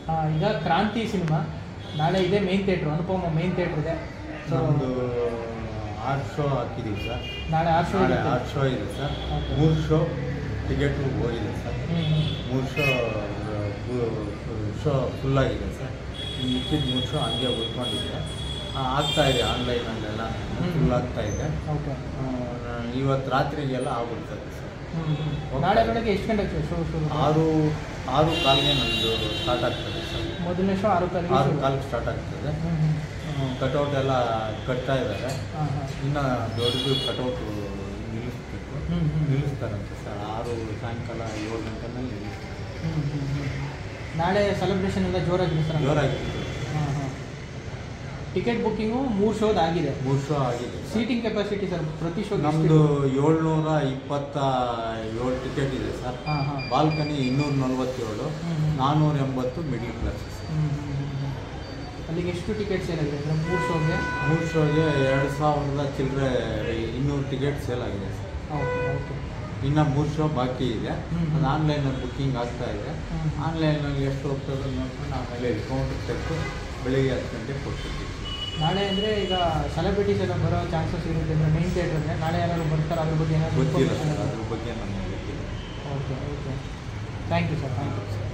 ಆ, ಈಗ ಕ್ರಾಂತಿ ಸಿನಿಮಾ ನಾಳೆ ಇದೆ main theatre Anupama main theatre ಇದೆ ಸೊ ನಮ್ಮದು ಆರು ಶೋ ಹಾಕಿದ್ದೀವಿ ಸರ್ ನಾಳೆ ಆರು ಶೋ ನಾಳೆ ಇದೆ ಆರು ಶೋ ಇದೆ ಸರ್ Okay. ಮೂರು ಶೋ ಟಿಕೆಟ್ ಹೋಗಿದೆ ಸರ್ ಹ್ಞೂ ಹ್ಞೂ ಮೂರು ಶೋ ಶೋ ಫುಲ್ಲಾಗಿದೆ ಸರ್ ಮಿಕ್ಕಿದ ಮೂರು ಶೋ ಹಂಗೆ ಉಳ್ಕೊಂಡಿದೆ ಆ, ಆಗ್ತಾ ಇದೆ ಆನ್ಲೈನಲ್ಲೆಲ್ಲ ಹ್ಮ್. ಫುಲ್ ಆಗ್ತಾ ಇದೆ ಓಕೆ ಆ, ನಾನು ಇವತ್ತು ರಾತ್ರಿಗೆಲ್ಲ ಆಗ್ಬಿಡ್ತದೆ ಸರ್ ಹ್ಞೂ ಹ್ಞೂ ನಾಳೆ ಬೆಳಗ್ಗೆ ಎಷ್ಟು ಗಂಟೆಗೆ ಶೋ ಶುರು ಆರು ಆರು ಕಾಲ್ಗೆ ನಮ್ಮದು ಸ್ಟಾರ್ಟ್ ಆಗ್ತದೆ ಸರ್ ಮೊದಲನೇ ಶೋ ಆರು ಕಾಲಿಗೆ ಆರು ಶುರು. ಕಾಲ್ಗೆ ಸ್ಟಾರ್ಟ್ ಆಗ್ತದೆ ಹ್ಞೂ ಹ್ಞೂ ಕಟೌಟ್ ಎಲ್ಲ ಕಟ್ತಾ ಇದ್ದಾರೆ ಹಾಂ ಹಾಂ ಇನ್ನು ದೊಡ್ಡದು ಕಟೌಟು ನಿಲ್ಲಿಸ್ಬೇಕು ಹ್ಞೂ ಹ್ಞೂ ನಿಲ್ಲಿಸ್ತಾರಂತೆ ಸರ್ ಆರು ಸಾಯಂಕಾಲ ಏಳು ಗಂಟೆನಲ್ಲಿ ನಿಲ್ಲಿಸ್ತಾರೆ ಹ್ಞೂ ಹ್ಞೂ ಹ್ಞೂ ನಾಳೆ ಸೆಲೆಬ್ರೇಷನ್ ಎಲ್ಲ ಜೋರಾಗಿದೆ ಸರ್ ಜೋರಾಗಿತ್ತು ಹಾಂ ಹಾಂ ಟಿಕೆಟ್ ಬುಕ್ಕಿಂಗು ಮೂರು ಶೋದ್ ಆಗಿದೆ ಮೂರು ಶೋ ಆಗಿದೆ ಸೀಟಿಂಗ್ ಕೆಪಾಸಿಟಿ ಸರ್ ಪ್ರತಿ ಶೋ ನಮ್ಮದು ಏಳ್ನೂರ ಇಪ್ಪತ್ತ ಏಳು ಟಿಕೆಟ್ ಇದೆ ಸರ್ ಹಾಂ ಹಾಂ ಬಾಲ್ಕನಿ ಇನ್ನೂರ ನಲ್ವತ್ತೇಳು ಹ್ಮ್, ಹ್ಮ್. ನಾನ್ನೂರ ಎಂಬತ್ತು ಮಿಡ್ಲ್ ಕ್ಲಾಸ್ ಅಲ್ಲಿಗೆ ಎಷ್ಟು ಟಿಕೆಟ್ ಸೇಲ್ ಆಗಿದೆ ಅಂದರೆ ಮೂರು ಶೋಗೆ ಮೂರು ಶೋಗೆ ಎರಡು ಸಾವಿರದ ಚಿಲ್ಲರೆ ಇನ್ನೂರು ಟಿಕೆಟ್ ಸೇಲ್ ಆಗಿದೆ ಸರ್ ಓಕೆ ಓಕೆ ಇನ್ನು ಮೂರು ಶೋ ಬಾಕಿ ಇದೆ ಹ್ಮ್. ಅದು ಆನ್ಲೈನಲ್ಲಿ ಬುಕ್ಕಿಂಗ್ ಆಗ್ತಾ ಇದೆ ಹ್ಮ್. ಆನ್ಲೈನಲ್ಲಿ ಎಷ್ಟು ಹೋಗ್ತದೆ ನೋಡ್ಕೊಂಡು ಆಮೇಲೆ ಕೌಂಟ್ ತೆಗೆದು ಬೆಳಿಗ್ಗೆ ಹತ್ತು ಗಂಟೆಗೆ ಕೊಡ್ತೀವಿ ನಾಳೆ ಅಂದರೆ ಈಗ ಸೆಲೆಬ್ರಿಟೀಸ್ ಎಲ್ಲ ಬರೋ ಚಾನ್ಸಸ್ ಇರುತ್ತೆ ಅಂದರೆ ಮೇನ್ ಥಿಯೇಟರ್ ಅಂದರೆ ನಾಳೆ ಯಾರು ಬರ್ತಾರೆ ಅದ್ರ ಬಗ್ಗೆ ಏನಾದರೂ ಗೊತ್ತಿಲ್ಲ ಸರ್ ಅದ್ರ ಬಗ್ಗೆ ನಮಗೆ ಗೊತ್ತಿಲ್ಲ okay okay thank you sir thank you